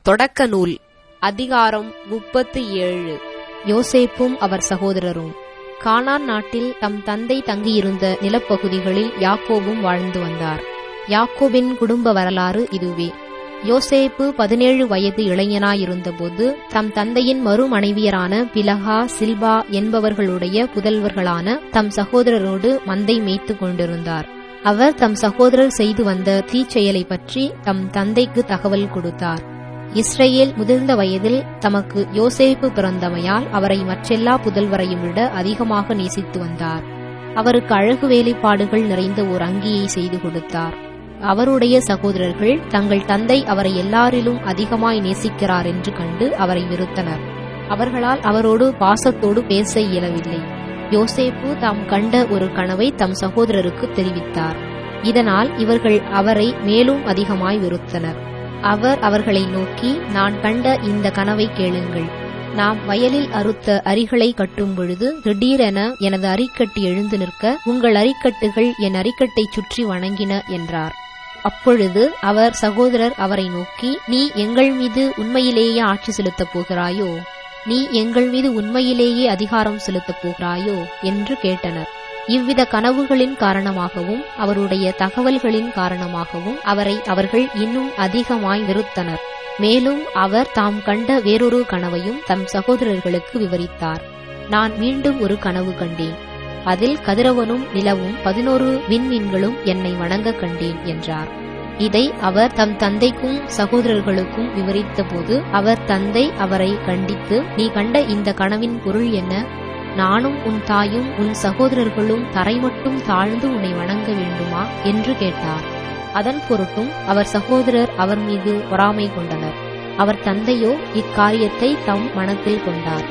தொடக்க நூல் அதிகாரம் முப்பத்து ஏழு யோசேப்பும் அவர் சகோதரரும் கானான் நாட்டில் தம் தந்தை தங்கியிருந்த நிலப்பகுதிகளில் யாக்கோபும் வாழ்ந்து வந்தார் யாக்கோபின் குடும்ப வரலாறு இதுவே யோசேப்பு பதினேழு வயது இளைஞனாயிருந்தபோது தம் தந்தையின் மறுமனைவியரான பிலகா சில்பா என்பவர்களுடைய புதல்வர்களான தம் சகோதரரோடு மந்தை மேய்த்து கொண்டிருந்தார் அவர் தம் சகோதரர் செய்து வந்த தீச்செயலை பற்றி தம் தந்தைக்கு தகவல் கொடுத்தார் இஸ்ரேல் முதிர்ந்த வயதில் தமக்கு யோசேப்பு பிறந்தமையால் அவரை மற்றெல்லா புதல்வரையும் விட அதிகமாக நேசித்து வந்தார் அவருக்கு அழகு வேலைப்பாடுகள் நிறைந்த ஓர் அங்கியை செய்து கொடுத்தார் அவருடைய சகோதரர்கள் தங்கள் தந்தை அவரை எல்லாரிலும் அதிகமாய் நேசிக்கிறார் என்று கண்டு அவரை வெறுத்தனர் அவர்களால் அவரோடு பாசத்தோடு பேச இயலவில்லை யோசேப்பு தாம் கண்ட ஒரு கனவை தம் சகோதரருக்கு தெரிவித்தார் இதனால் இவர்கள் அவரை மேலும் அதிகமாய் வெறுத்தனர் அவர் அவர்களை நோக்கி நான் கண்ட இந்த கனவை கேளுங்கள் நாம் வயலில் அறுத்த அரிகளை கட்டும் பொழுது திடீரென எனது அரிக்கட்டு எழுந்து நிற்க உங்கள் அரிக்கட்டுகள் என் அரிக்கட்டைச் சுற்றி வணங்கின என்றார் அப்பொழுது அவர் சகோதரர் அவரை நோக்கி நீ எங்கள் மீது உண்மையிலேயே ஆட்சி செலுத்தப் போகிறாயோ நீ எங்கள் மீது உண்மையிலேயே அதிகாரம் செலுத்தப் போகிறாயோ என்று கேட்டனர் இவ்வித கனவுகளின் காரணமாகவும் அவருடைய தகவல்களின் காரணமாகவும் அவரை அவர்கள் இன்னும் அதிகமாய் வெறுத்தனர் மேலும் அவர் தாம் கண்ட வேறொரு கனவையும் தம் சகோதரர்களுக்கு விவரித்தார் நான் மீண்டும் ஒரு கனவு கண்டேன் அதில் கதிரவனும் நிலவும் பதினோரு விண்மீன்களும் என்னை வணங்க கண்டேன் என்றார் இதை அவர் தம் தந்தைக்கும் சகோதரர்களுக்கும் விவரித்தபோது அவர் தந்தை அவரை கண்டித்து நீ கண்ட இந்த கனவின் பொருள் என்ன நானும் உன் தாயும் உன் சகோதரர்களும் தரை மட்டும் தாழ்ந்து உன்னை வணங்க வேண்டுமா என்று கேட்டார் அதன் பொருட்டும் அவர் சகோதரர் அவர் மீது பொறாமை கொண்டனர் அவர் தந்தையோ இக்காரியத்தை தம் மனத்தில் கொண்டார்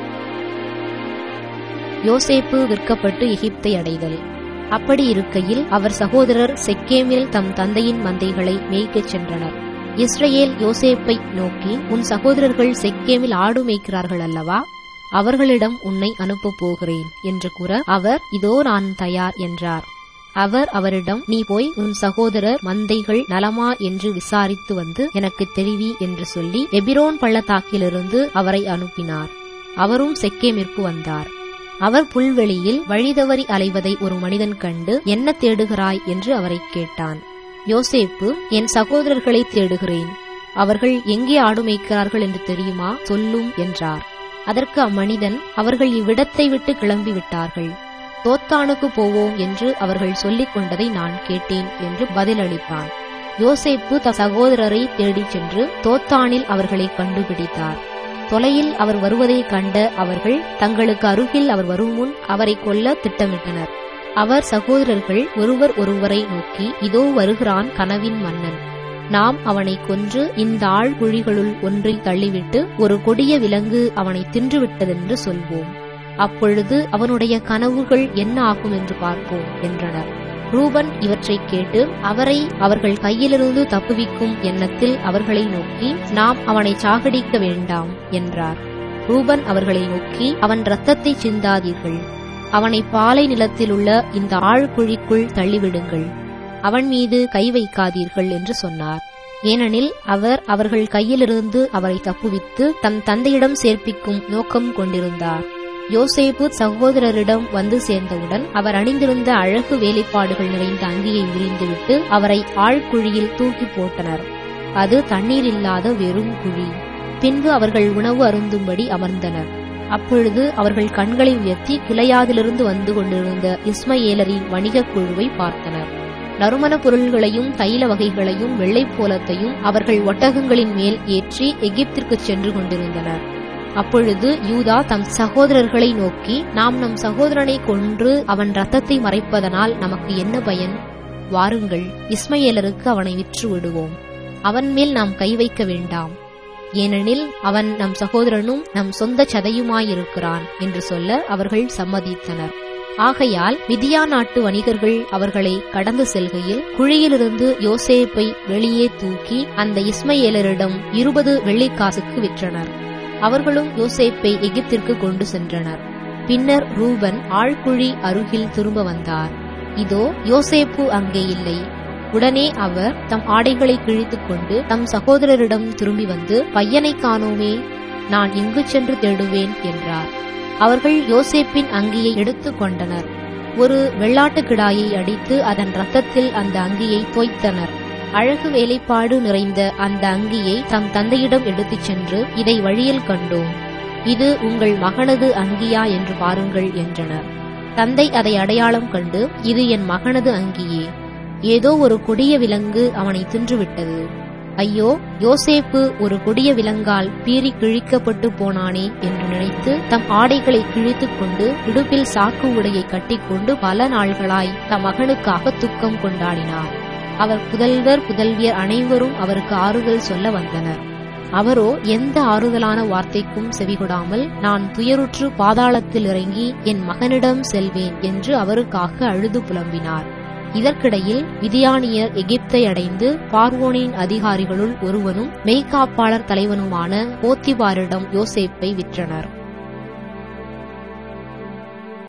யோசேப்பு விற்கப்பட்டு எகிப்தை அடைதல் அப்படி இருக்கையில் அவர் சகோதரர் செக்கேமில் தம் தந்தையின் மந்தைகளை மேய்க்கச் சென்றனர் இஸ்ரேல் யோசேப்பை நோக்கி உன் சகோதரர்கள் செக்கேமில் ஆடு மேய்க்கிறார்கள் அல்லவா அவர்களிடம் உன்னை அனுப்பப் போகிறேன் என்று கூற அவர் இதோ நான் தயார் என்றார் அவர் அவரிடம் நீ போய் உன் சகோதரர் மந்தைகள் நலமா என்று விசாரித்து வந்து எனக்கு தெரிவி என்று சொல்லி எபிரோன் பள்ளத்தாக்கிலிருந்து அவரை அனுப்பினார் அவரும் செக்கேமிற்கு வந்தார் அவர் புல்வெளியில் வழிதவறி அலைவதை ஒரு மனிதன் கண்டு என்ன தேடுகிறாய் என்று அவரை கேட்டான் யோசேப்பு என் சகோதரர்களை தேடுகிறேன் அவர்கள் எங்கே ஆடு மேய்க்கிறார்கள் என்று தெரியுமா சொல்லும் என்றார் அதற்கு அம்மனிதன் அவர்கள் இவ்விடத்தை விட்டு கிளம்பி விட்டார்கள் தோத்தானுக்கு போவோம் என்று அவர்கள் சொல்லிக் கொண்டதை நான் கேட்டேன் என்று பதிலளித்தான் யோசேப்பு த சகோதரரை தேடிச் சென்று தோத்தானில் அவர்களை கண்டுபிடித்தார் தொலையில் அவர் வருவதைக் கண்ட அவர்கள் தங்களுக்கு அருகில் அவர் வரும் முன் அவரை கொல்ல திட்டமிட்டனர் அவர் சகோதரர்கள் ஒருவர் ஒருவரை நோக்கி இதோ வருகிறான் கனவின் மன்னன் நாம் அவனை கொன்று இந்த ஆழ்குழிகளுள் ஒன்றில் தள்ளிவிட்டு ஒரு கொடிய விலங்கு அவனை தின்றுவிட்டதென்று சொல்வோம் அப்பொழுது அவனுடைய கனவுகள் என்ன ஆகும் என்று பார்ப்போம் என்றனர் ரூபன் இவற்றைக் கேட்டு அவரை அவர்கள் கையிலிருந்து தப்புவிக்கும் எண்ணத்தில் அவர்களை நோக்கி நாம் அவனை சாகடிக்க வேண்டாம் என்றார் ரூபன் அவர்களை நோக்கி அவன் இரத்தத்தை சிந்தாதீர்கள் அவனை பாலை நிலத்தில் உள்ள இந்த ஆழ்குழிக்குள் தள்ளிவிடுங்கள் அவன் மீது கை வைக்காதீர்கள் என்று சொன்னார் ஏனெனில் அவர் அவர்கள் கையிலிருந்து அவரை தப்புவித்து தம் தந்தையிடம் சேர்ப்பிக்கும் நோக்கம் கொண்டிருந்தார் யோசேப்பு சகோதரரிடம் வந்து சேர்ந்தவுடன் அவர் அணிந்திருந்த அழகு வேலைப்பாடுகள் நிறைந்த அங்கியை உரிந்துவிட்டு அவரை ஆழ்குழியில் தூக்கி போட்டனர் அது தண்ணீர் இல்லாத வெறும் குழி பின்பு அவர்கள் உணவு அருந்தும்படி அமர்ந்தனர் அப்பொழுது அவர்கள் கண்களை உயர்த்தி கிளையாதிலிருந்து வந்து கொண்டிருந்த இஸ்மயேலரின் வணிகக் குழுவை பார்த்தனர் நறுமண பொருள்களையும் தைல வகைகளையும் வெள்ளைப்போலத்தையும் அவர்கள் ஒட்டகங்களின் மேல் ஏற்றி எகிப்திற்கு சென்று கொண்டிருந்தனர் அப்பொழுது யூதா தம் சகோதரர்களை நோக்கி நாம் நம் சகோதரனை கொன்று அவன் ரத்தத்தை மறைப்பதனால் நமக்கு என்ன பயன் வாருங்கள் இஸ்மயேலருக்கு அவனை விற்று விடுவோம் அவன் மேல் நாம் கை வைக்க வேண்டாம் ஏனெனில் அவன் நம் சகோதரனும் நம் சொந்த சதையுமாயிருக்கிறான் என்று சொல்ல அவர்கள் சம்மதித்தனர் ஆகையால் மிதியா நாட்டு வணிகர்கள் அவர்களை கடந்து செல்கையில் குழியிலிருந்து யோசேப்பை வெளியே தூக்கி அந்த இஸ்மயேலரிடம் இருபது வெள்ளிக்காசுக்கு விற்றனர் அவர்களும் யோசேப்பை எகிப்திற்கு கொண்டு சென்றனர் பின்னர் ரூபன் ஆழ்குழி அருகில் திரும்ப வந்தார் இதோ யோசேப்பு அங்கே இல்லை உடனே அவர் தம் ஆடைகளை கிழித்துக் கொண்டு தம் சகோதரரிடம் திரும்பி வந்து பையனை காணோமே நான் எங்கு சென்று தேடுவேன் என்றார் அவர்கள் யோசேப்பின் அங்கியை எடுத்துக் கொண்டனர் ஒரு வெள்ளாட்டுக் கிடாயை அடித்து அதன் ரத்தத்தில் அந்த அங்கியை தோய்த்தனர் அழகு வேலைப்பாடு நிறைந்த அந்த அங்கியை தம் தந்தையிடம் எடுத்துச் சென்று இதை வழியில் கண்டோம் இது உங்கள் மகனது அங்கியா என்று பாருங்கள் என்றனர் தந்தை அதை அடையாளம் கண்டு இது என் மகனது அங்கியே ஏதோ ஒரு கொடிய விலங்கு அவனை தின்றுவிட்டது ஐயோ யோசேப்பு ஒரு கொடிய விலங்கால் பீறி கிழிக்கப்பட்டு போனானே என்று நினைத்து தம் ஆடைகளை கிழித்துக் கொண்டு இடுப்பில் சாக்கு உடையை கட்டிக்கொண்டு பல நாள்களாய் தம் மகனுக்காக துக்கம் கொண்டாடினார் அவர் புதல்வர் புதல்வியர் அனைவரும் அவருக்கு ஆறுதல் சொல்ல வந்தனர் அவரோ எந்த ஆறுதலான வார்த்தைக்கும் செவிகொடாமல் நான் துயருற்று பாதாளத்தில் இறங்கி என் மகனிடம் செல்வேன் என்று அவருக்காக அழுது புலம்பினார் இதற்கிடையில் விதியானியர் எகிப்தை அடைந்து பார்வோனின் அதிகாரிகளுள் ஒருவனும் மெய்காப்பாளர் தலைவனுமான போத்திபாரிடம் யோசேப்பை விற்றனர்